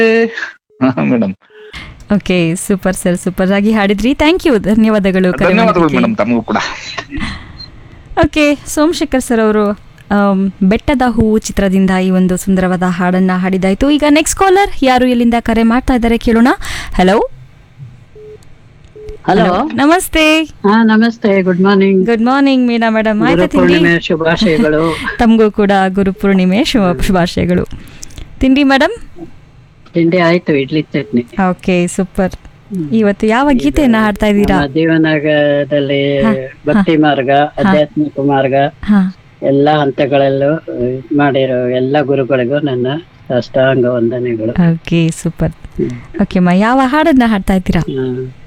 Madam okay super sir super ಆಗಿ ಹಾಡಿದ್ರಿ thank you ಧನ್ಯವಾದಗಳು ಕರೆ ಧನ್ಯವಾದಗಳು ಮಾಡಿದ್ದಕ್ಕೆ. ಮೇಡಮ್ ತಮಗೂ ಕೂಡ ಓಕೆ ಸೋಮಶೇಖರ್ ಸರ್ ಅವರು ಆಮ್, ಬೆಟ್ಟದ ಹೂವು ಚಿತ್ರದಿಂದ ಈ ಒಂದು ಸುಂದರವಾದ ಹಾಡನ್ನ ಹಾಡಿದಾಯ್ತು ಈಗ ನೆಕ್ಸ್ಟ್ ಕಾಲರ್ ಯಾರು ಎಲ್ಲಿಂದ ಕರೆ ಮಾಡ್ತಾ ಇದ್ದಾರೆ ಕೇಳೋಣ ಹಲೋ ಹಲೋ ನಮಸ್ತೆ ಹಾ ನಮಸ್ತೆ good morning good morning Meena madam ಆಯ್ತಾ ತಿಂಡಿ ಗುರುಪೂರ್ಣಿಮೆ ಶುಭಾಶಯಗಳು ತಮಗೂ ಕೂಡ ಗುರು ಪೂರ್ಣಿಮೆ ಶುಭ ಶುಭಾಶಯಗಳು ತಿಂಡಿ ಮೇಡಮ್ ತಿಂಡಿ ಆಯ್ತು ಇಡ್ಲಿ ಚಟ್ನಿ ಓಕೆ ಸೂಪರ್ ಇವತ್ತು ಯಾವ ಗೀತೆಯನ್ನ ಹಾಡ್ತಾ ಇದ್ದೀರಾ ನಮ್ಮ ಜೀವನದಲ್ಲಿ ಭಕ್ತಿ ಮಾರ್ಗ ಆಧ್ಯಾತ್ಮಿಕ ಮಾರ್ಗ ಹಾ ಎಲ್ಲ ಹಂತಗಳಲ್ಲೂ ಇದ್ ಮಾಡಿರೋ ಎಲ್ಲ ಗುರುಗಳಿಗೂ ನನ್ನ ಅಷ್ಟಾಂಗ ವಂದನೆಗಳು ಓಕೆ ಸೂಪರ್ ಓಕೆ ಮಾ ಯಾವ ಹಾಡನ್ನ ಹಾಡ್ತಾ ಇದ್ದೀರಾ ಹ್ಮ್.